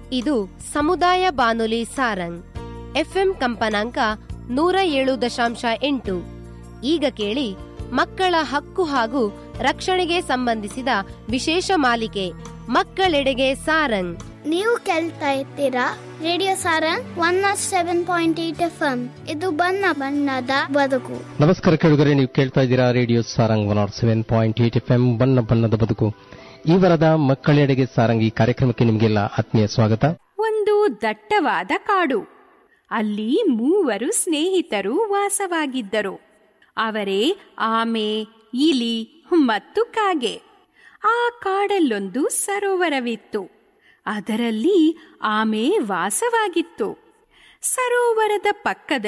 ಇದು ಸಮುದಾಯ ಬಾನುಲಿ ಸಾರಂಗ್ ಎಫ್ಎಂ ಕಂಪನಾಂಕ ನೂರ ಏಳು ದಶಾಂಶ ಎಂಟು ಈಗ ಕೇಳಿ ಮಕ್ಕಳ ಹಕ್ಕು ಹಾಗೂ ರಕ್ಷಣೆಗೆ ಸಂಬಂಧಿಸಿದ ವಿಶೇಷ ಮಾಲಿಕೆ ಮಕ್ಕಳೆಡೆಗೆ ಸಾರಂಗ್ ನೀವು ಕೇಳ್ತಾ ಇರ್ತೀರಾ radio Sarang one nought seven point eight F M ಇದು ಬಣ್ಣ ಬಣ್ಣದ ಬದುಕು ನಮಸ್ಕಾರ ಕೇಳುಗರೆ ನೀವು ಕೇಳ್ತಾ ಇದ್ದೀರಾ radio Sarang one nought seven point eight F M ಬಣ್ಣ ಬಣ್ಣದ ಬದುಕು ಈ ವರದ ಮಕ್ಕಳೆಡೆಗೆ ಸಾರಂಗ್ ಈ ಕಾರ್ಯಕ್ರಮಕ್ಕೆ ನಿಮಗೆಲ್ಲ ಆತ್ಮೀಯ ಸ್ವಾಗತ ಒಂದು ದಟ್ಟವಾದ ಕಾಡು ಅಲ್ಲಿ ಮೂವರು ಸ್ನೇಹಿತರು ವಾಸವಾಗಿದ್ದರು ಅವರೇ ಆಮೆ ಇಲಿ ಮತ್ತು ಕಾಗೆ ಆ ಕಾಡಲ್ಲೊಂದು ಸರೋವರವಿತ್ತು ಅದರಲ್ಲಿ ಆಮೆ ವಾಸವಾಗಿತ್ತು ಸರೋವರದ ಪಕ್ಕದಲ್ಲಿ